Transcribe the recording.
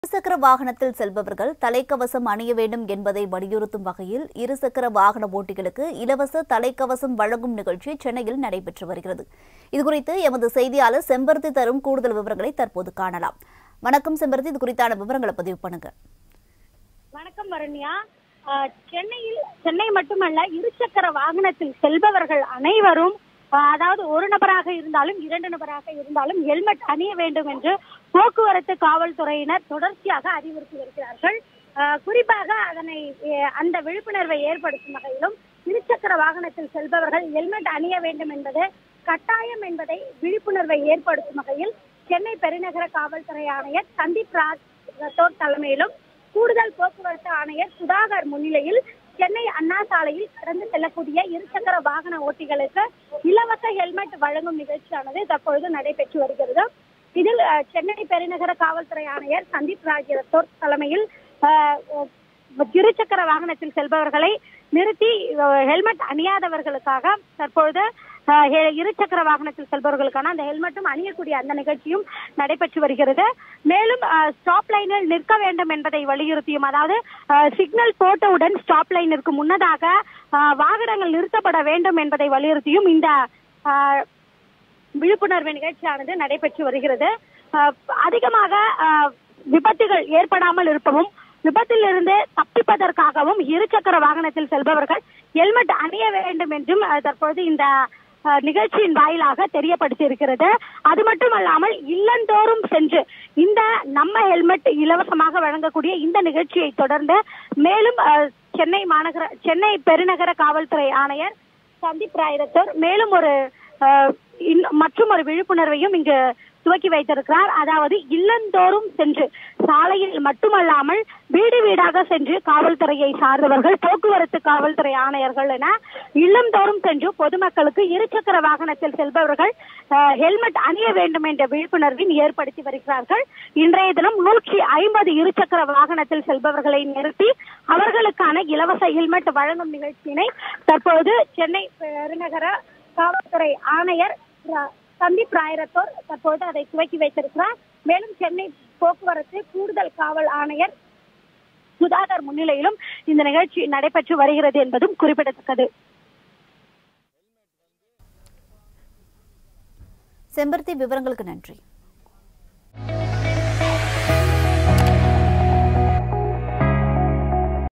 இருசக்கர வாகனத்தில் செல்பவர்கள் தலைக்கவசம் அணிய வேண்டும் என்பதை வலியுறுத்தும் வகையில் இருசக்கர வாகன ஓட்டிகளுக்கு இலவச தலைக்கவசம் வழங்கும் நிகழ்ச்சி சென்னையில் நடைபெற்று வருகிறது இதுகுறித்து எமது செய்தியாளர் செம்பருத்தி தரும் கூடுதல் விவரங்களை தற்போது காணலாம் வணக்கம் செம்பருத்தி இது குறித்தான விவரங்களை பதிவு பண்ணுங்க வணக்கம் வருண்யா ஆஹ் சென்னையில் சென்னை மட்டுமல்ல இருசக்கர வாகனத்தில் செல்பவர்கள் அனைவரும் ஆஹ் அதாவது ஒரு நபராக இருந்தாலும் இரண்டு நபராக இருந்தாலும் ஹெல்மெட் அணிய வேண்டும் என்று போக்குவரத்து காவல்துறையினர் தொடர்ச்சியாக அறிவுறுத்தி வருகிறார்கள் ஆஹ் குறிப்பாக அதனை அஹ் அந்த விழிப்புணர்வை ஏற்படுத்தும் வகையிலும் இருசக்கர வாகனத்தில் செல்பவர்கள் ஹெல்மெட் அணிய வேண்டும் என்பது கட்டாயம் என்பதை விழிப்புணர்வை ஏற்படுத்தும் வகையில் சென்னை பெருநகர காவல்துறை ஆணையர் சந்தீப் ராஜ் ரத்தோர் தலைமையிலும் கூடுதல் போக்குவரத்து ஆணையர் சுதாகர் முன்னிலையில் சென்னை அண்ணா சாலையில் கடந்து செல்லக்கூடிய இருசக்கர வாகன ஓட்டிகளுக்கு இலவச ஹெல்மெட் வழங்கும் நிகழ்ச்சியானது தற்பொழுது நடைபெற்று வருகிறது இதில் அஹ், சென்னை பெருநகர காவல்துறை ஆணையர் சந்தீப் ராஜ் ரத்தோர் தலைமையில் அஹ், அஹ், இருசக்கர வாகனத்தில் செல்பவர்களை நிறுத்தி அஹ், ஹெல்மெட் அணியாதவர்களுக்காக தற்பொழுது அஹ், ஹெ- இருசக்கர வாகனத்தில் செல்பவர்களுக்கான அந்த ஹெல்மெட்டும் அணியக்கூடிய அந்த நிகழ்ச்சியும் நடைபெற்று வருகிறது மேலும் ஸ்டாப் லைனில் நிற்க வேண்டும் என்பதை வலியுறுத்தியும் அதாவது சிக்னல் போட்டவுடன் ஸ்டாப் லைனிற்கு முன்னதாக அஹ், வாகனங்கள் நிறுத்தப்பட வேண்டும் என்பதை வலியுறுத்தியும் இந்த அஹ், விழிப்புணர்வு நிகழ்ச்சியானது நடைபெற்று வருகிறது அஹ், அதிகமாக அஹ், விபத்துகள் ஏற்படாமல் இருப்பவும் விபத்திலிருந்து தப்பிப்பதற்காகவும் இருசக்கர வாகனத்தில் செல்பவர்கள் ஹெல்மெட் அணிய வேண்டும் என்றும் அஹ், தற்பொழுது இந்த அஹ், நிகழ்ச்சியின் வாயிலாக தெரியப்படுத்தி இருக்கிறது அது மட்டுமல்லாமல் இல்லந்தோறும் சென்று இந்த நம்ம ஹெல்மெட் இலவசமாக வழங்கக்கூடிய இந்த நிகழ்ச்சியை தொடர்ந்து மேலும் அஹ், சென்னை மாநகர சென்னை பெருநகர காவல்துறை ஆணையர் சந்தீப் ராயரத்தர் மேலும் ஒரு அஹ், இன்- மற்றும் ஒரு விழிப்புணர்வையும் இங்கு துவக்கி வைத்திருக்கிறார் அதாவது இல்லந்தோறும் சென்று சாலையில் மட்டுமல்லாமல் வீடு வீடாக சென்று காவல்துறையை சார்ந்தவர்கள் போக்குவரத்து காவல்துறை ஆணையர்கள் என இல்லந்தோறும் சென்று பொதுமக்களுக்கு இருசக்கர வாகனத்தில் செல்பவர்கள் அஹ், ஹெல்மெட் அணிய வேண்டும் என்ற விழிப்புணர்வின் ஏற்படுத்தி வருகிறார்கள் இன்றைய தினம் நூற்றி ஐம்பது இருசக்கர வாகனத்தில் செல்பவர்களை நிறுத்தி அவர்களுக்கான இலவச ஹெல்மெட் வழங்கும் நிகழ்ச்சியினை தற்போது சென்னை பெருநகர காவல்துறை ஆணையர் ர- சந்தீப் ராயரத்தோர் தற்போது அதை துவக்கி வைத்திருக்கிறார் மேலும் சென்னை போக்குவரத்து கூடுதல் காவல் ஆணையர் சுதாகர் முன்னிலையிலும் இந்த நிகழ்ச்சி நடைபெற்று வருகிறது என்பதும் குறிப்பிடத்தக்கது செம்பருத்தி விவரங்களுக்கு நன்றி